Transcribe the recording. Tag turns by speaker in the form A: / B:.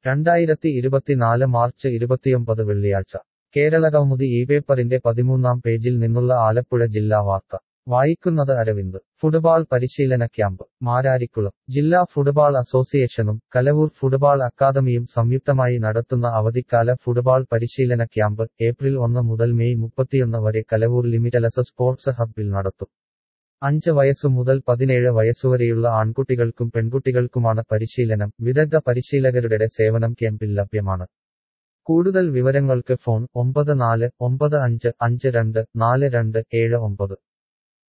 A: രണ്ടായിരത്തി ഇരുപത്തിനാല് മാർച്ച് ഇരുപത്തിയൊമ്പത് വെള്ളിയാഴ്ച കേരളകൗമുദി ഈ പേപ്പറിന്റെ പതിമൂന്നാം പേജിൽ നിന്നുള്ള ആലപ്പുഴ ജില്ലാ വാർത്ത വായിക്കുന്നത് അരവിന്ദ് ഫുട്ബാൾ പരിശീലന ക്യാമ്പ് മാരാരിക്കുളം ജില്ലാ ഫുട്ബാൾ അസോസിയേഷനും കലവൂർ ഫുട്ബാൾ അക്കാദമിയും സംയുക്തമായി നടത്തുന്ന അവധിക്കാല ഫുട്ബാൾ പരിശീലന ക്യാമ്പ് ഏപ്രിൽ ഒന്ന് മുതൽ മെയ് മുപ്പത്തിയൊന്ന് വരെ കലവൂർ ലിമിറ്റലസ് സ്പോർട്സ് ഹബ്ബിൽ നടത്തും അഞ്ച് വയസ്സു മുതൽ പതിനേഴ് വയസ്സുവരെയുള്ള ആൺകുട്ടികൾക്കും പെൺകുട്ടികൾക്കുമാണ് പരിശീലനം വിദഗ്ധ പരിശീലകരുടെ സേവനം ക്യാമ്പിൽ ലഭ്യമാണ് കൂടുതൽ വിവരങ്ങൾക്ക് ഫോൺ ഒമ്പത് നാല് ഒമ്പത് അഞ്ച് അഞ്ച് രണ്ട് നാല് രണ്ട് ഏഴ് ഒമ്പത്